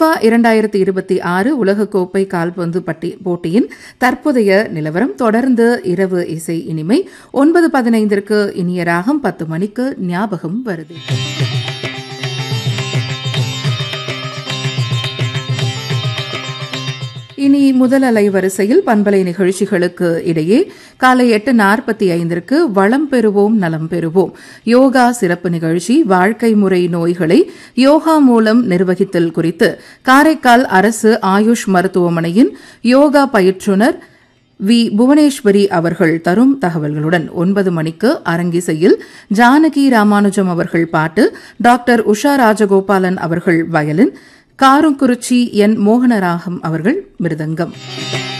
FIFA இரண்டாயிரத்தி இருபத்தி ஆறு உலகக்கோப்பை கால்பந்து பட்டி போட்டியின் தற்போதைய நிலவரம் தொடர்ந்து இரவு இசை இனிமை ஒன்பது பதினைந்திற்கு இனிய ராகம் பத்து மணிக்கு ஞாபகம் வருது இனி முதல் அலை வரிசையில் பண்பலை நிகழ்ச்சிகளுக்கு இடையே காலை எட்டு நாற்பத்தி ஐந்திற்கு வளம் பெறுவோம் நலம் பெறுவோம் யோகா சிறப்பு நிகழ்ச்சி வாழ்க்கை முறை நோய்களை யோகா மூலம் நிர்வகித்தல் குறித்து காரைக்கால் அரசு ஆயுஷ் மருத்துவமனையின் யோகா பயிற்றுனர் வி புவனேஸ்வரி அவர்கள் தரும் தகவல்களுடன் ஒன்பது மணிக்கு அரங்கிசையில் ஜானகி ராமானுஜம் அவர்கள் பாட்டு டாக்டர் உஷா ராஜகோபாலன் அவர்கள் வயலின் காருங்குறிச்சி என் மோகனராகம் அவர்கள் மிருதங்கம்